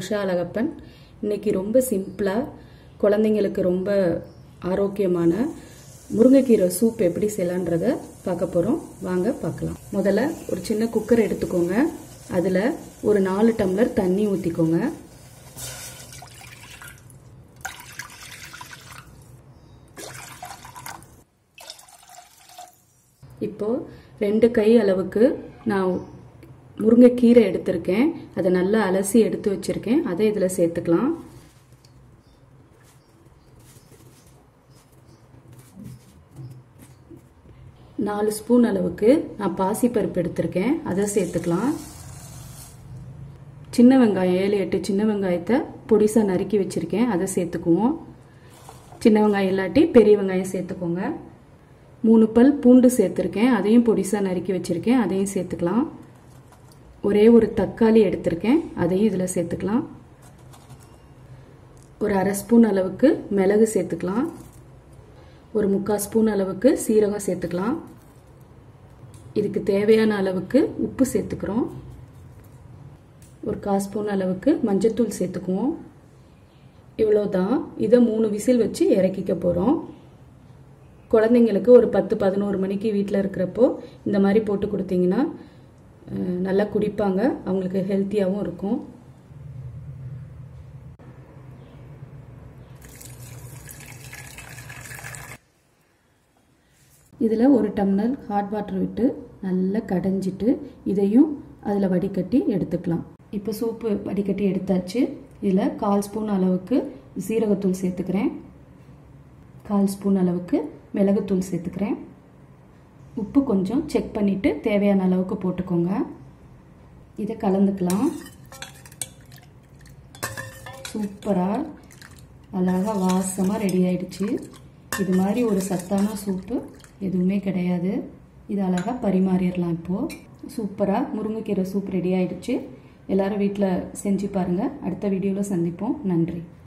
உஷா அழகப்பன் இன்னைக்கு ரொம்ப சிம்பிளாக குழந்தைங்களுக்கு ரொம்ப ஆரோக்கியமான முருங்கைக்கீரை சூப் எப்படி செய்யலான்றத பார்க்க போகிறோம் வாங்க பார்க்கலாம் முதல்ல ஒரு சின்ன குக்கர் எடுத்துக்கோங்க அதில் ஒரு நாலு டம்ளர் தண்ணி ஊற்றிக்கோங்க இப்போ ரெண்டு கை அளவுக்கு நான் முருங்கைக்கீரை எடுத்திருக்கேன் அதை நல்லா அலசி எடுத்து வச்சிருக்கேன் அதை இதில் சேர்த்துக்கலாம் நாலு ஸ்பூன் அளவுக்கு நான் பாசிப்பருப்பு எடுத்திருக்கேன் அதை சேர்த்துக்கலாம் சின்ன வெங்காயம் ஏழு எட்டு சின்ன வெங்காயத்தை பொடிசாக நறுக்கி வச்சுருக்கேன் அதை சேர்த்துக்குவோம் சின்ன வெங்காயம் இல்லாட்டி பெரிய வெங்காயம் சேர்த்துக்கோங்க மூணு பல் பூண்டு சேர்த்துருக்கேன் அதையும் பொடிசாக நறுக்கி வச்சுருக்கேன் அதையும் சேர்த்துக்கலாம் ஒரே ஒரு தக்காளி எடுத்திருக்கேன் அதையும் இதில் சேர்த்துக்கலாம் ஒரு அரை ஸ்பூன் அளவுக்கு மிளகு சேர்த்துக்கலாம் ஒரு முக்கால் ஸ்பூன் அளவுக்கு சீரகம் சேர்த்துக்கலாம் இதுக்கு தேவையான அளவுக்கு உப்பு சேர்த்துக்கிறோம் ஒரு கால் ஸ்பூன் அளவுக்கு மஞ்சத்தூள் சேர்த்துக்குவோம் இவ்வளோதான் இதை மூணு விசில் வச்சு இறக்கிக்க போகிறோம் குழந்தைங்களுக்கு ஒரு பத்து பதினோரு மணிக்கு வீட்டில் இருக்கிறப்போ இந்த மாதிரி போட்டு கொடுத்தீங்கன்னா நல்லா குடிப்பாங்க அவங்களுக்கு ஹெல்த்தியாகவும் இருக்கும் இதில் ஒரு டம்ளர் ஹாட் வாட்டர் விட்டு நல்லா கடைஞ்சிட்டு இதையும் அதில் வடிகட்டி எடுத்துக்கலாம் இப்போ சூப்பு வடிகட்டி எடுத்தாச்சு இதில் கால் ஸ்பூன் அளவுக்கு சீரகத்தூள் சேர்த்துக்கிறேன் கால் ஸ்பூன் அளவுக்கு மிளகுத்தூள் சேர்த்துக்கிறேன் உப்பு கொஞ்சம் செக் பண்ணிவிட்டு தேவையான அளவுக்கு போட்டுக்கோங்க இதை கலந்துக்கலாம் சூப்பராக அழகாக வாசமாக ரெடி ஆயிடுச்சு இது மாதிரி ஒரு சத்தான சூப்பு எதுவுமே கிடையாது இது அழகாக பரிமாறிடலாம் இப்போது சூப்பராக முருங்கைக்கீரை சூப் ரெடி ஆயிடுச்சு எல்லாரும் வீட்டில் செஞ்சு பாருங்கள் அடுத்த வீடியோவில் சந்திப்போம் நன்றி